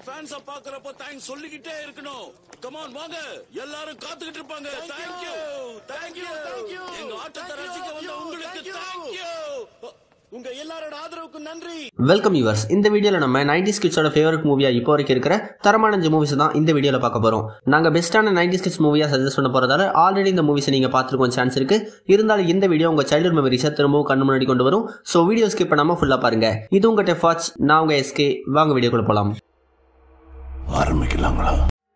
ஃபேன்ஸ பாக்குறப்ப தேங்க்ஸ் சொல்லிக்கிட்டே இருக்கணும் கமான் வாங்க எல்லாரும் காத்துக்கிட்டு இருப்பாங்க தேங்க் யூ தேங்க் யூ எங்க ஆட்டத்தை ரசிக்க வந்த உங்களுக்கு தேங்க் யூ உங்க எல்லாரோட ஆதரவுக்கு நன்றி வெல்கம் யூவர்ஸ் இந்த வீடியோவில் நம்ம நைன்டி கிட்ஸோட ஃபேவரட் மூவியா இப்போ வரைக்கும் இருக்கிற தரமான அஞ்சு மூவிஸ் தான் இந்த வீடியோவில் பார்க்க போகிறோம் நாங்கள் பெஸ்ட்டான நைன்டி கிட்ஸ் மூவியாக சஜஸ்ட் பண்ண போகிறதால ஆல்ரெடி இந்த மூவிஸை நீங்கள் பார்த்துருக்கோம் சான்ஸ் இருக்கு இருந்தாலும் இந்த வீடியோ உங்கள் சைல்டுஹுட் மெமரிஸை திரும்பவும் கண்ணு முன்னாடி கொண்டு வரும் ஸோ வீடியோ ஸ்கிப் பண்ணாமல் ஃபுல்லாக பாருங்க இது உங்கள் டெஃப் வாட்ச் நான் உங்கள் எஸ்கே வாங்க வீடியோக்குள்ள போகலாம் ஆரம்பிக்கலாங்களா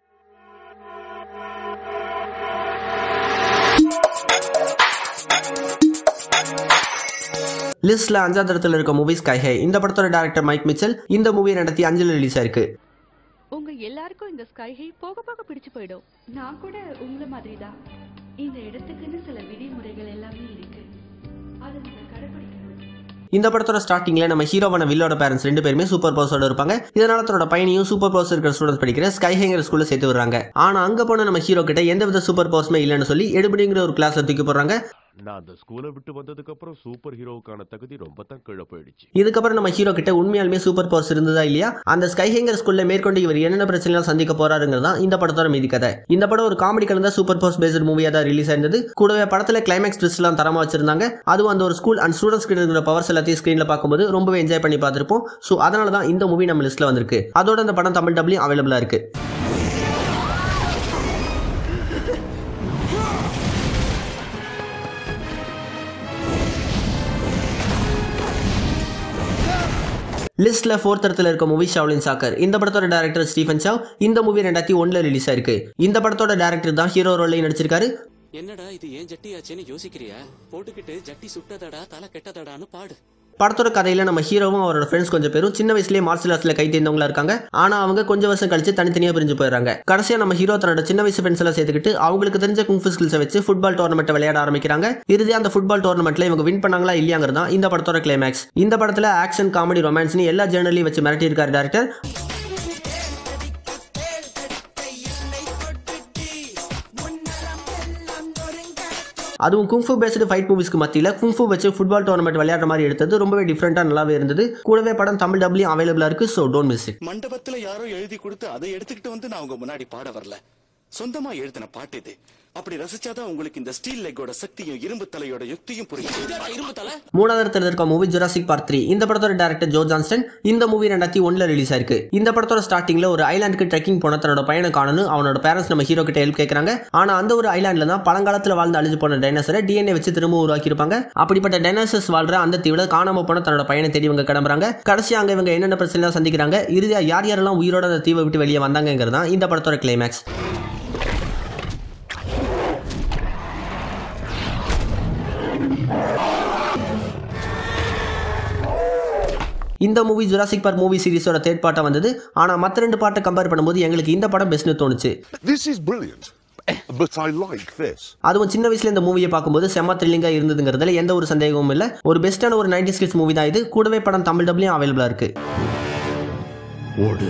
லிஸ்ட்ல அஞ்சாவது இடத்துல இருக்க மூவி ஸ்கை ஹை இந்த படத்தோட டேரக்டர் மைக் மிச்சல் இந்த மூவி ரெண்டாயிரத்தி அஞ்சில் ரிலீஸ் ஆயிருக்கு உங்க எல்லாருக்கும் இந்த ஸ்கை ஹை போக போக பிடிச்சு போயிடும் நான் கூட உங்களை மாதிரி தான் இந்த இடத்துக்குன்னு சில விதிமுறைகள் எல்லாமே இருக்கு அதை நம்ம கடைபிடிக்கணும் இந்த படத்தோட ஸ்டார்டிங்ல நம்ம ஹீரோவான வில்லோட பேரண்ட்ஸ் ரெண்டு பேருமே சூப்பர் பவர்ஸோட இருப்பாங்க இதனால தன்னோட பையனையும் சூப்பர் பவர்ஸ் இருக்கிற ஸ்டூடெண்ட்ஸ் படிக்கிற ஸ்கை ஹேங்கர் ஸ்கூல்ல சேர்த்து விடுறாங்க ஆனா அங்க போன நம்ம ஹீரோ கிட்ட எந்த வித சூப்பர் பவர்ஸுமே இல்லைன்னு சொல்லி எடுபடிங்கிற ஒரு கிளாஸ்ல தூக்கி போடுறாங்க நான் அந்த ஸ்கூலை விட்டு வந்ததுக்கு அப்புறம் சூப்பர் ஹீரோவுக்கான தகுதி ரொம்ப தான் கீழே போயிடுச்சு இதுக்கப்புறம் நம்ம ஹீரோ கிட்ட உண்மையாலுமே சூப்பர் பவர்ஸ் இருந்ததா இல்லையா அந்த ஸ்கை ஹேங்கர் ஸ்கூல்ல மேற்கொண்டு இவர் என்னென்ன பிரச்சனைகள் சந்திக்க போறாருங்கிறது தான் இந்த படத்தோட மீதி கதை இந்த படம் ஒரு காமெடி கலந்த சூப்பர் பவர்ஸ் பேஸ்ட் மூவியா தான் ரிலீஸ் ஆயிருந்தது கூடவே படத்துல கிளைமேக்ஸ் ட்விஸ்ட் எல்லாம் தரமா வச்சிருந்தாங்க அதுவும் அந்த ஒரு ஸ்கூல் அண்ட் ஸ்டூடெண்ட்ஸ் கிட்ட இருக்கிற பவர்ஸ் எல்லாத்தையும் ஸ்கிரீன்ல பார்க்கும்போது ரொம்பவே என்ஜாய் பண்ணி பார்த்திருப்போம் ஸோ அதனால தான் இந்த மூவி நம்ம லிஸ்ட்ல வந்திருக்கு அதோட இந்த படம் தமிழ் டப்லையும் அவைலபிளா இருக்கு லிஸ்ட்ல ஃபோர்த் இடத்துல இருக்க மூவி ஷாவ்லின் சாக்கர் இந்த படத்தோட டேரக்டர் ஸ்டீஃபன் சாவ் இந்த மூவி ரெண்டாயிரத்தி ஒன்ல ரிலீஸ் ஆயிருக்கு இந்த படத்தோட டேரக்டர் தான் ஹீரோ ரோலையும் நடிச்சிருக்காரு என்னடா இது ஏன் ஜட்டியாச்சேன்னு யோசிக்கிறியா போட்டுக்கிட்டு ஜட்டி சுட்டதடா தலை கெட்டதடான்னு பாடு படத்தோட கதையில நம்ம ஹீரோவும் அவரோட ஃப்ரெண்ட்ஸ் கொஞ்சம் பேரும் சின்ன வயசுலயே மார்ஷல் ஆர்ட்ஸ்ல கை தேர்ந்தவங்களா இருக்காங்க ஆனா அவங்க கொஞ்சம் வருஷம் கழிச்சு தனித்தனியா பிரிஞ்சு போயிடுறாங்க கடைசியா நம்ம ஹீரோ தன்னோட சின்ன வயசு ஃப்ரெண்ட்ஸ் எல்லாம் சேர்த்துக்கிட்டு அவங்களுக்கு தெரிஞ்ச குங்ஃபு ஸ்கில்ஸை வச்சு ஃபுட்பால் டோர்னமெண்ட் விளையாட ஆரம்பிக்கிறாங்க இறுதியா அந்த ஃபுட்பால் டோர்னமெண்ட்ல இவங்க வின் பண்ணாங்களா இல்லையாங்கிறது தான் இந்த படத்தோட கிளைமேக்ஸ் இந்த படத்துல ஆக்ஷன் காமெடி ரொமான்ஸ்னு எல்லா ஜேர்னலையும் வச்சு மிரட்டி இருக்காரு டேரக்டர் அதுவும் குங்ஃபு பேஸ்டு ஃபைட் மூவிஸ்க்கு மத்தியில் குங்ஃபு வச்சு ஃபுட்பால் டோர்னமெண்ட் விளையாடுற மாதிரி எடுத்தது ரொம்பவே டிஃப்ரெண்டாக நல்லாவே இருந்தது கூடவே படம் தமிழ் டப்லையும் அவைலபிளாக இருக்கு ஸோ டோன்ட் மிஸ் இட் மண்டபத்துல யாரோ எழுதி கொடுத்து அதை எடுத்துக்கிட்டு வந்து நான் உங்க முன்னாடி பாட வரல சொந்தமா எழுதின பாட்டு இது அப்படி ரசிச்சாதான் உங்களுக்கு இந்த ஸ்டீல் லெக்கோட சக்தியும் இரும்பு தலையோட யுக்தியும் புரியும் இதடா இரும்பு தலை மூணாவது இடத்துல இருக்க மூவி ஜுராசிக் பார்ட் த்ரீ இந்த படத்தோட டேரக்டர் ஜோ ஜான்சன் இந்த மூவி ரெண்டாயிரத்தி ஒன்ல ரிலீஸ் ஆயிருக்கு இந்த படத்தோட ஸ்டார்டிங்ல ஒரு ஐலாண்டுக்கு ட்ரெக்கிங் போன தன்னோட பையனை காணணும் அவனோட பேரண்ட்ஸ் நம்ம ஹீரோ கிட்ட ஹெல்ப் கேட்கறாங்க ஆனா அந்த ஒரு ஐலாண்ட்ல தான் பழங்காலத்துல வாழ்ந்து அழிஞ்சு போன டைனோசரை டிஎன்ஏ வச்சு திரும்ப உருவாக்கி இருப்பாங்க அப்படிப்பட்ட டைனோசர்ஸ் வாழ்ற அந்த தீவுல காணாம போன தன்னோட பையனை தேடி இவங்க கிளம்புறாங்க கடைசி அங்க இவங்க என்னென்ன பிரச்சனை சந்திக்கிறாங்க இறுதியா யார் யாரெல்லாம் உயிரோட அந்த தீவை விட்டு வெளியே வந்தாங்கிறது தான் இந்த படத்தோட கிளைமேக்ஸ் இந்த மூவி ஜுராசிக் பார்க் மூவி சீரிஸோட தேர்ட் பார்ட்டா வந்தது ஆனா மத்த ரெண்டு பாட்டை கம்பேர் பண்ணும்போது எங்களுக்கு இந்த படம் பெஸ்ட்னு தோணுச்சு This is brilliant, but I like this. அதுவும் சின்ன வயசுல இந்த மூவியை பார்க்கும்போது செம்ம த்ரில்லிங்கா இருந்ததுங்கிறதுல எந்த ஒரு சந்தேகமும் இல்ல ஒரு பெஸ்டான ஒரு நைன்டி ஸ்கிட்ஸ் மூவி தான் இது கூடவே படம் தமிழ் டப்லையும் அவைலபிளா இருக்கு ஓடு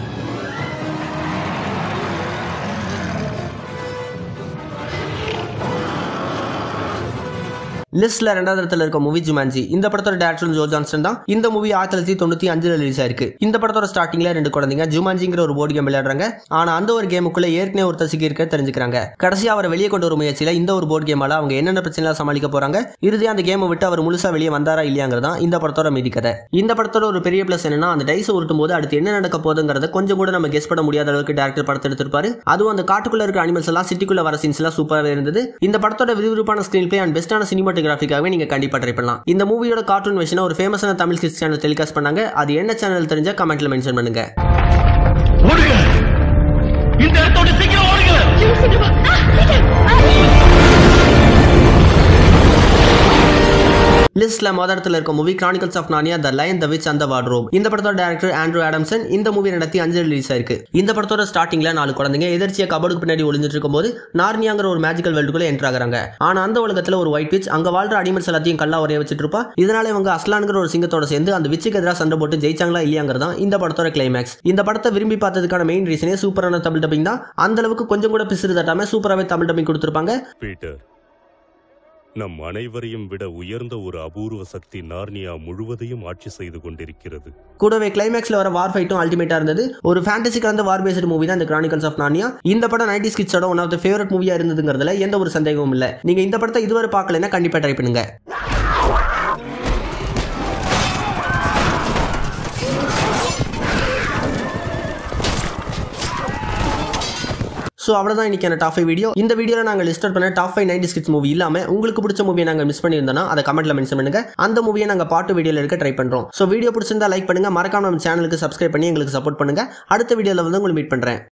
லிஸ்ட்ல ரெண்டாவது இடத்துல இருக்க மூவி ஜுமான்ஜி இந்த படத்தோட டேரக்டர் ஜோ ஜான்சன் தான் இந்த மூவி ஆயிரத்தி தொள்ளாயிரத்தி தொண்ணூத்தி அஞ்சுல ரிலீஸ் ஆயிருக்கு இந்த படத்தோட ஸ்டார்டிங்ல ரெண்டு குழந்தைங்க ஜுமான்ஜிங்கிற ஒரு போர்டு கேம் விளையாடுறாங்க ஆனா அந்த ஒரு கேமுக்குள்ள ஏற்கனவே ஒருத்தர் சிக்கி இருக்க தெரிஞ்சுக்கிறாங்க கடைசியா அவரை வெளியே கொண்டு வரும் முயற்சியில இந்த ஒரு போர்டு கேமால அவங்க என்னென்ன பிரச்சனை சமாளிக்க போறாங்க இறுதியா அந்த கேமை விட்டு அவர் முழுசா வெளியே வந்தாரா இல்லையாங்கிறது தான் இந்த படத்தோட மீதி கதை இந்த படத்தோட ஒரு பெரிய பிளஸ் என்னன்னா அந்த டைஸ் உருட்டும் போது அடுத்து என்ன நடக்க போகுதுங்கிறத கொஞ்சம் கூட நம்ம கெஸ் பண்ண முடியாத அளவுக்கு டேரக்டர் படத்தை எடுத்திருப்பாரு அதுவும் அந்த காட்டுக்குள்ள இருக்க அனிமல்ஸ் எல்லாம் சிட்டிக்குள்ள வர சீன்ஸ் எல்லாம் சூப்பராகவே இருந்தது இந்த படத்தோட விறுவிறுப்பான ஸ்கிரீன் பிளே அண்ட் பெஸ்டான சினிமாட்டோகிராஃபிக்காகவே நீங்க கண்டிப்பா ட்ரை பண்ணலாம் இந்த மூவியோட கார்ட்டூன் வெர்ஷனை ஒரு ஃபேமஸான தமிழ் கிட்ஸ் சேனல் டெலிகாஸ்ட் பண்ணாங்க அது என்ன சேனல் தெரிஞ்சா கமெண்ட்ல மென்ஷன் பண்ணுங்க ஓடுங்க இந்த இடத்தோட சீக்கிரம் ஓடுங்க லிஸ்ட்ல மொத இடத்துல இருக்க மூவி கிரானிகல்ஸ் ஆஃப் நானியா த லைன் த விச் அந்த வார்ட்ரோப் இந்த படத்தோட டேரக்டர் ஆண்ட்ரூ ஆடம்சன் இந்த மூவி ரெண்டாயிரத்தி அஞ்சு ரிலீஸ் ஆயிருக்கு இந்த படத்தோட ஸ்டார்டிங்ல நாலு குழந்தைங்க எதிர்ச்சியா கபடுக்கு பின்னாடி ஒளிஞ்சிட்டு இருக்கும்போது நார்னியாங்கிற ஒரு மேஜிக்கல் வேர்ல்டுக்குள்ள என்டர் ஆகுறாங்க ஆனா அந்த உலகத்துல ஒரு ஒயிட் விச் அங்க வாழ்ற அனிமல்ஸ் எல்லாத்தையும் கல்லா உரைய வச்சிட்டு இருப்பா இதனால இவங்க அஸ்லான்ங்கிற ஒரு சிங்கத்தோட சேர்ந்து அந்த விச்சுக்கு எதிராக சண்டை போட்டு ஜெயிச்சாங்களா இல்லையாங்கிறது தான் இந்த படத்தோட கிளைமேக்ஸ் இந்த படத்தை விரும்பி பார்த்ததுக்கான மெயின் ரீசனே சூப்பரான தமிழ் டப்பிங் தான் அந்த அளவுக்கு கொஞ்சம் கூட பிசிறு தட்டாம சூப்பராகவே தமிழ் டப்பிங் கொடுத்திருப்பாங்க பீட்டர் நம் அனைவரையும் விட உயர்ந்த ஒரு அபூர்வ சக்தி நார்னியா முழுவதையும் ஆட்சி செய்து கொண்டிருக்கிறது கூடவே கிளைமேக்ஸ்ல வர வார் ஃபைட்டும் அல்டிமேட்டா இருந்தது ஒரு ஃபேண்டசி கலந்த வார் பேஸ்டு மூவி தான் இந்த கிரானிக்கல்ஸ் ஆஃப் நானியா இந்த படம் நைன்டி ஸ்கிட்ஸோட ஒன் ஆஃப் த ஃபேவரட் மூவியா இருந்ததுங்கிறதுல எந்த ஒரு சந்தேகமும் இல்ல நீங்க இந்த படத்தை இதுவரை பார்க்கலன்னா கண்டிப்பா ட்ரை பண்ணுங்க ஸோ அவ்வளோதான் இன்னைக்கான டாப் ஃபைவ் வீடியோ இந்த வீடியோவில் நாங்கள் லிஸ்ட் பண்ண top five nineties kids movie இல்லாமல் உங்களுக்கு பிடிச்ச மூவியை நாங்கள் மிஸ் பண்ணியிருந்தோம்னா அதை கமெண்ட்ல மென்ஷன் பண்ணுங்க அந்த மூவியை நாங்கள் பாட்டு வீடியோவில் எடுக்க ட்ரை பண்ணுறோம் ஸோ வீடியோ பிடிச்சிருந்தா லைக் பண்ணுங்க மறக்காம நம்ம சேனலுக்கு சப்ஸ்கிரைப் பண்ணி எங்களுக்கு சப்போர்ட் பண்ணுங்க அடுத்த வீடியோவில் வந்து உங்களை மீட் பண்ணுறேன்